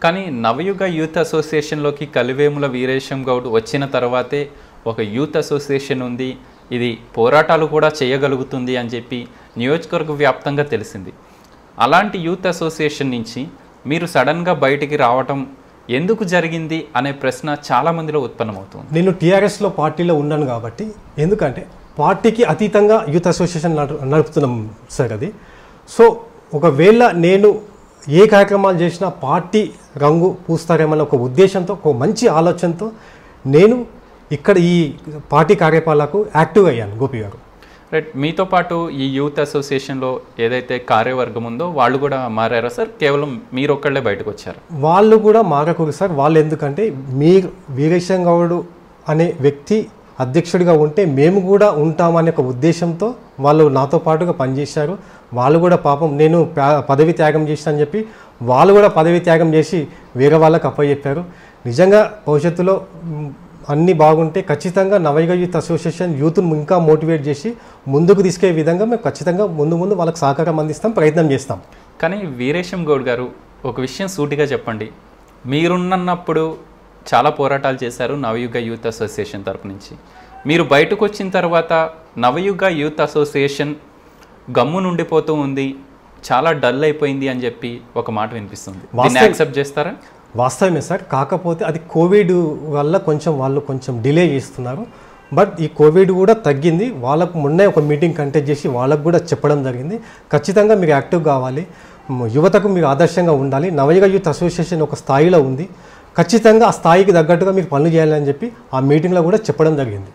కానీ నవయుగ యూత్ అసోసియేషన్లోకి కలివేముల వీరేశం గౌడ్ వచ్చిన తర్వాతే ఒక యూత్ అసోసియేషన్ ఉంది ఇది పోరాటాలు కూడా చేయగలుగుతుంది అని చెప్పి నియోజకవర్గ వ్యాప్తంగా తెలిసింది అలాంటి యూత్ అసోసియేషన్ నుంచి మీరు సడన్గా బయటికి రావటం ఎందుకు జరిగింది అనే ప్రశ్న చాలా మందిలో ఉత్పన్నమవుతుంది నేను టీఆర్ఎస్లో పార్టీలో ఉన్నాను కాబట్టి ఎందుకంటే పార్టీకి అతీతంగా యూత్ అసోసియేషన్ నడు నడుపుతున్నాం సార్ అది సో ఒకవేళ నేను ఏ కార్యక్రమాలు చేసినా పార్టీ రంగు పూస్తారేమన్న ఒక ఉద్దేశంతో ఒక మంచి ఆలోచనతో నేను ఇక్కడ ఈ పార్టీ కార్యక్రమాలకు యాక్టివ్ అయ్యాను గోపి గారు రైట్ మీతో పాటు ఈ యూత్ అసోసియేషన్లో ఏదైతే కార్యవర్గం ఉందో వాళ్ళు కూడా మారారా సార్ కేవలం మీరు ఒక్కళ్ళే బయటకు వచ్చారు వాళ్ళు కూడా మారకూడదు సార్ వాళ్ళు ఎందుకంటే మీ వీరేశం గౌడు అనే వ్యక్తి అధ్యక్షుడిగా ఉంటే మేము కూడా ఉంటామనే ఒక ఉద్దేశంతో వాళ్ళు నాతో పాటుగా పనిచేశారు వాళ్ళు కూడా పాపం నేను పా- పదవి త్యాగం చేసిన అని చెప్పి వాళ్ళు కూడా పదవి త్యాగం చేసి వేరే వాళ్ళకి అప్పచెప్పారు నిజంగా భవిష్యత్తులో మ్, అన్నీ బాగుంటే ఖచ్చితంగా నవయుగ యూత్ అసోసియేషన్ యూత్ను ఇంకా మోటివేట్ చేసి ముందుకు తీసుకెళ్లే విధంగా మేము ఖచ్చితంగా ముందు ముందు వాళ్ళకి సహకారం అందిస్తాం ప్రయత్నం చేస్తాం కానీ వీరేశం గౌడ్ గారు ఒక విషయం సూటిగా చెప్పండి మీరున్నప్పుడు చాలా పోరాటాలు చేశారు నవయుగ యూత్ అసోసియేషన్ తరపు నుంచి మీరు బయటకు వచ్చిన తర్వాత నవయుగ యూత్ అసోసియేషన్ గమ్ము నుండిపోతూ ఉంది చాలా డల్ అయిపోయింది అని చెప్పి ఒక మాట వినిపిస్తుంది దీన్ని వాస్తవం- యాక్సెప్ట్ చేస్తారా వాస్తవమే సార్ కాకపోతే అది కోవిడ్ వల్ల కొంచెం వాళ్ళు కొంచెం డిలే చేస్తున్నారు బట్ ఈ కోవిడ్ కూడా తగ్గింది వాళ్ళకు మొన్నే ఒక మీటింగ్ కంటెక్ట్ చేసి వాళ్ళకు కూడా చెప్పడం జరిగింది ఖచ్చితంగా మీరు యాక్టివ్ కావాలి మ్, యువతకు మీరు ఆదర్శంగా ఉండాలి నవయుగ యూత్ అసోసియేషన్ ఒక స్థాయిలో ఉంది ఖచ్చితంగా ఆ స్థాయికి తగ్గట్టుగా మీరు పనులు చేయాలని చెప్పి ఆ మీటింగ్లో కూడా చెప్పడం జరిగింది